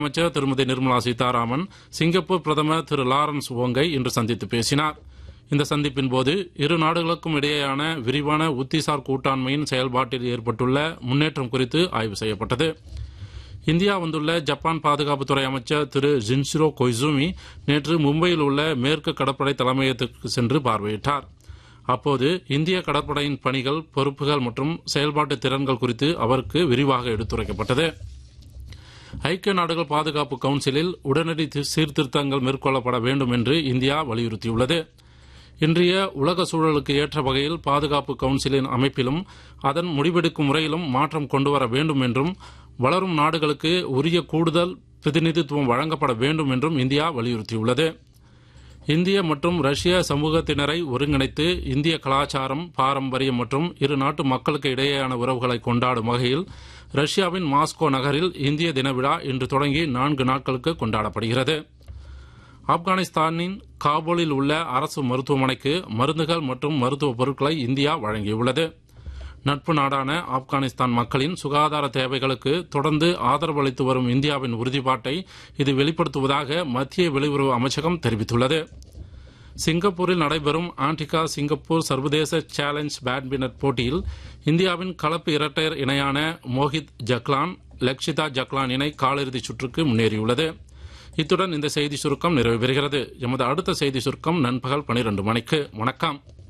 அமைச்சர் திருமதி நிர்மலா சீதாராமன் சிங்கப்பூர் பிரதமர் திரு லாரன்ஸ் ஓங்கை இன்று சந்தித்து பேசினார் இந்த சந்திப்பின் போது இரு நாடுகளுக்கும் இடையேயான விரிவான உத்திசார் கூட்டாண்மையின் செயல்பாட்டில் ஏற்பட்டுள்ள முன்னேற்றம் குறித்து ஆய்வு செய்யப்பட்டது இந்தியா வந்துள்ள ஜப்பான் பாதுகாப்புத்துறை அமைச்சர் திரு ஜின்சிரோ கொய்சூமி நேற்று மும்பையில் உள்ள மேற்கு கடற்படை தலைமையகத்திற்கு சென்று பார்வையிட்டார் அப்போது இந்திய கடற்படையின் பணிகள் பொறுப்புகள் மற்றும் செயல்பாட்டு திறன்கள் குறித்து அவருக்கு விரிவாக எடுத்துரைக்கப்பட்டது ஐக்கிய நாடுகள் பாதுகாப்பு கவுன்சிலில் உடனடி தி- சீர்திருத்தங்கள் மேற்கொள்ளப்பட வேண்டும் என்று இந்தியா வலியுறுத்தியுள்ளது இன்றைய உலக சூழலுக்கு ஏற்ற வகையில் பாதுகாப்பு கவுன்சிலின் அமைப்பிலும் அதன் முடிவெடுக்கும் முறையிலும் மாற்றம் கொண்டுவர வேண்டும் என்றும் வளரும் நாடுகளுக்கு உரிய கூடுதல் பிரதிநிதித்துவம் வழங்கப்பட வேண்டும் என்றும் இந்தியா வலியுறுத்தியுள்ளது இந்திய மற்றும் ரஷ்ய சமூகத்தினரை ஒருங்கிணைத்து இந்திய கலாச்சாரம் பாரம்பரியம் மற்றும் இரு நாட்டு மக்களுக்கு இடையேயான உறவுகளை கொண்டாடும் வகையில் ரஷ்யாவின் மாஸ்கோ நகரில் இந்திய தின விழா இன்று தொடங்கி நான்கு நாட்களுக்கு கொண்டாடப்படுகிறது ஆப்கானிஸ்தானின் காபூலில் உள்ள அரசு மருத்துவமனைக்கு மருந்துகள் மற்றும் மருத்துவ பொருட்களை இந்தியா வழங்கியுள்ளது நட்பு நாடான ஆப்கானிஸ்தான் மக்களின் சுகாதார தேவைகளுக்கு தொடர்ந்து ஆதரவு அளித்து வரும் இந்தியாவின் உறுதிப்பாட்டை இது வெளிப்படுத்துவதாக மத்திய வெளியுறவு அமைச்சகம் தெரிவித்துள்ளது சிங்கப்பூரில் நடைபெறும் ஆன்டிகா சிங்கப்பூர் சர்வதேச சேலஞ்ச் பேட்மிண்டன் போட்டியில் இந்தியாவின் கலப்பு இரட்டையர் இணையான மோஹித் ஜக்லான் லக்ஷிதா ஜக்லான் இணை காலிறுதிச் சுற்றுக்கு முன்னேறியுள்ளது இத்துடன் இந்த செய்தி சுருக்கம் நிறைவு பெறுகிறது எமது அடுத்த செய்தி சுருக்கம் நண்பகல் பனிரெண்டு மணிக்கு வணக்கம்